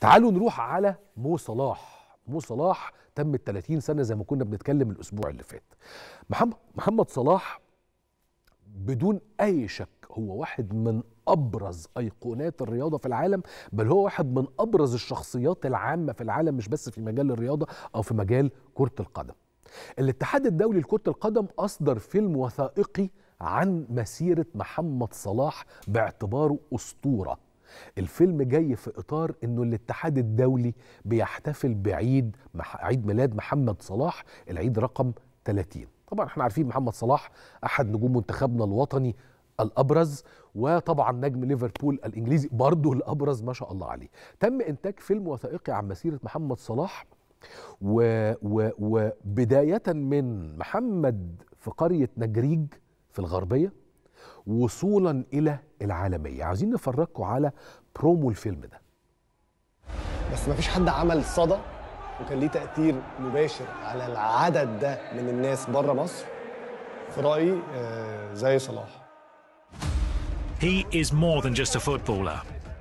تعالوا نروح على مو صلاح مو صلاح تم ال 30 سنه زي ما كنا بنتكلم الاسبوع اللي فات محمد محمد صلاح بدون اي شك هو واحد من ابرز ايقونات الرياضه في العالم بل هو واحد من ابرز الشخصيات العامه في العالم مش بس في مجال الرياضه او في مجال كره القدم الاتحاد الدولي لكره القدم اصدر فيلم وثائقي عن مسيره محمد صلاح باعتباره اسطوره الفيلم جاي في اطار انه الاتحاد الدولي بيحتفل بعيد مح... عيد ميلاد محمد صلاح العيد رقم 30 طبعا احنا عارفين محمد صلاح احد نجوم منتخبنا الوطني الابرز وطبعا نجم ليفربول الانجليزي برضه الابرز ما شاء الله عليه تم انتاج فيلم وثائقي عن مسيره محمد صلاح و... و... وبدايه من محمد في قريه نجريج في الغربيه وصولا الى العالميه عايزين نفرجكم على برومو الفيلم ده بس مفيش حد عمل صدى وكان ليه تأثير مباشر على العدد ده من الناس بره مصر في رأيي آه، زي صلاح He is more than just a footballer.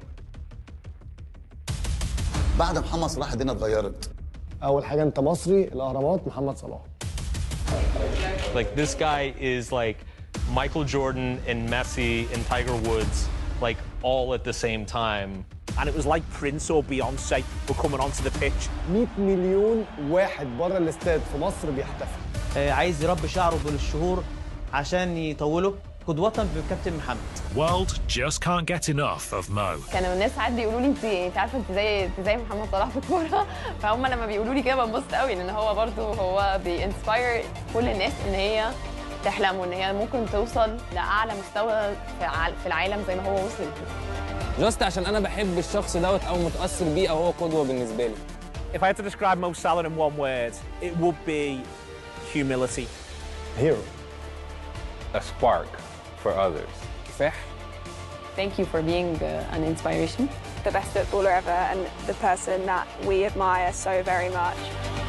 بعد محمد صلاح الدنيا اتغيرت أول حاجة أنت مصري الأهرامات محمد صلاح Like this guy is like Michael Jordan and Messi and Tiger Woods, like all at the same time. and it was like Prince or Beyonce were coming onto the pitch. 100 مليون واحد بره الاستاد في مصر بيحتفل آه، عايز يربي شعره بالشهور عشان يطوله قدوة بكابتن محمد World just can't get enough of Mo. كانوا الناس ساعات بيقولوا لي انت انت عارفه انت زي انت زي محمد صلاح في الكوره فهم لما بيقولوا لي كده بنبسط قوي لان هو برضو هو بينسباير كل الناس ان هي تحلم وان هي ممكن توصل لاعلى مستوى في الع- في العالم زي ما هو وصل جاست عشان انا بحب الشخص دوت او متاثر بيه او هو قدوه بالنسبه لي If I had to describe Mo Salah in one word, it would be humility. هيرو a spark for others. كفاح Thank you for being uh, an inspiration the best footballer ever and the person that we admire so very much.